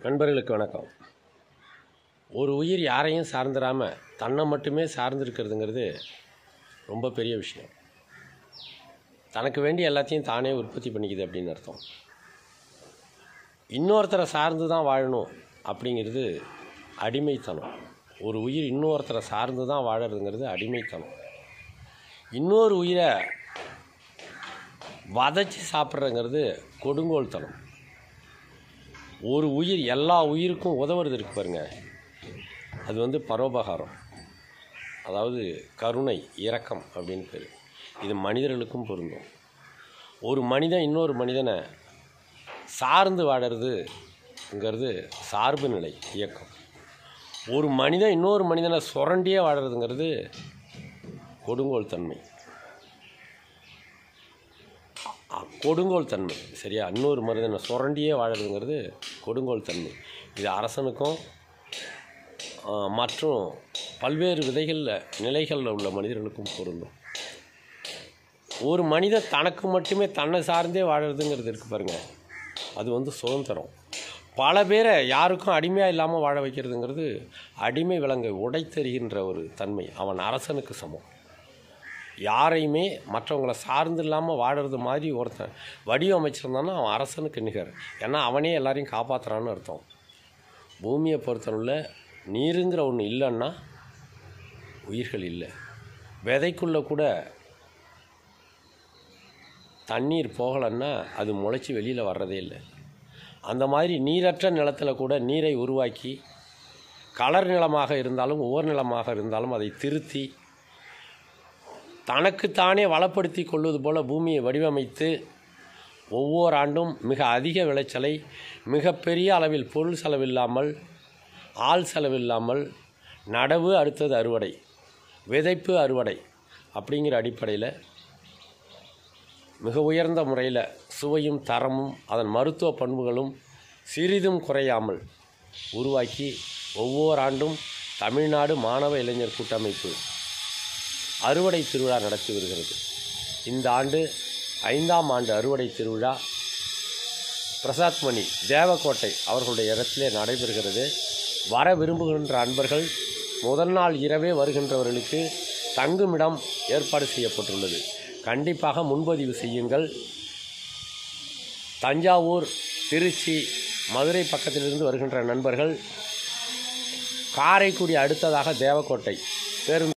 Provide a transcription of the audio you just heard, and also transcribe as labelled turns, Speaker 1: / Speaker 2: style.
Speaker 1: நண்பர்களுக்கு வணக்கம் ஒரு உயிர் யாரையும் சார்ந்திராமல் தன்னை மட்டுமே சார்ந்திருக்கிறதுங்கிறது ரொம்ப பெரிய விஷயம் தனக்கு வேண்டிய எல்லாத்தையும் தானே உற்பத்தி பண்ணிக்குது அப்படின்னு அர்த்தம் இன்னொருத்தரை சார்ந்து தான் வாழணும் அப்படிங்கிறது அடிமைத்தனம் ஒரு உயிர் இன்னொருத்தரை சார்ந்து தான் வாழறதுங்கிறது அடிமைத்தனம் இன்னொரு உயிரை வதைச்சி சாப்பிட்றங்கிறது கொடுங்கோல்தனம் ஒரு உயிர் எல்லா உயிருக்கும் உதவுறது இருக்கு பாருங்க அது வந்து பரோபகாரம் அதாவது கருணை இரக்கம் அப்படின்னு பேர் இது மனிதர்களுக்கும் பொருந்தும் ஒரு மனிதன் இன்னொரு மனிதனை சார்ந்து வாழறதுங்கிறது சார்பு நிலை இயக்கம் ஒரு மனிதன் இன்னொரு மனிதனை சுரண்டியே வாழறதுங்கிறது கொடுங்கோல் தன்மை அ- கொடுங்கோல் தன்மை சரியா இன்னொரு மனிதனை சுரண்டியே வாழறதுங்கிறது கொடுங்கோல் தன்மை இது அரசனுக்கும் ஆ, மற்றும் பல்வேறு விதைகளில் நிலைகளில் உள்ள மனிதர்களுக்கும் பொருந்தும் ஒரு மனிதன் தனக்கு மட்டுமே தன்னை சார்ந்தே வாழறதுங்கிறது இருக்கு பாருங்க அது வந்து சுதந்திரம் பல பேரை யாருக்கும் அடிமையாக இல்லாமல் வாழ வைக்கிறதுங்கிறது அடிமை விலங்கை உடைத்தெறிகின்ற ஒரு தன்மை அவன் அரசனுக்கு சமம் யாரையுமே மற்றவங்கள சார்ந்து இல்லாமல் வாழறது மாதிரி ஒருத்தன் வடிவமைச்சிருந்தான்னா அவன் அரசனுக்கு நிகர் ஏன்னா அவனே எல்லாரையும் காப்பாற்றுறான்னு அர்த்தம் பூமியை பொறுத்தவரையில் நீருங்கிற ஒன்று இல்லைன்னா உயிர்கள் இல்லை விதைக்குள்ளே கூட தண்ணீர் போகலைன்னா அது முளைச்சி வெளியில் வர்றதே இல்லை அந்த மாதிரி நீரற்ற நிலத்தில் கூட நீரை உருவாக்கி கலர் நிலமாக இருந்தாலும் ஒவ்வொரு நிலமாக இருந்தாலும் அதை திருத்தி தனக்குத்தானே வளப்படுத்தி கொள்வது போல பூமியை வடிவமைத்து ஒவ்வொரு ஆண்டும் மிக அதிக விளைச்சலை மிகப்பெரிய அளவில் பொருள் செலவில்லாமல் ஆள் செலவில்லாமல் நடவு அடுத்தது அறுவடை விதைப்பு அறுவடை அப்படிங்கிற அடிப்படையில் மிக உயர்ந்த முறையில் சுவையும் தரமும் அதன் மருத்துவ பண்புகளும் சிறிதும் குறையாமல் உருவாக்கி ஒவ்வொரு ஆண்டும் தமிழ்நாடு மாணவ இளைஞர் கூட்டமைப்பு அறுவடை திருவிழா நடத்தி வருகிறது இந்த ஆண்டு ஐந்தாம் ஆண்டு அறுவடை திருவிழா பிரசாத் மணி தேவக்கோட்டை அவர்களுடைய இடத்திலே நடைபெறுகிறது வர விரும்புகின்ற அன்பர்கள் முதல் நாள் இரவே வருகின்றவர்களுக்கு தங்குமிடம் ஏற்பாடு செய்யப்பட்டுள்ளது கண்டிப்பாக முன்பதிவு செய்யுங்கள் தஞ்சாவூர் திருச்சி மதுரை பக்கத்திலிருந்து வருகின்ற நண்பர்கள் காரைக்குடி அடுத்ததாக தேவக்கோட்டை பேருந்து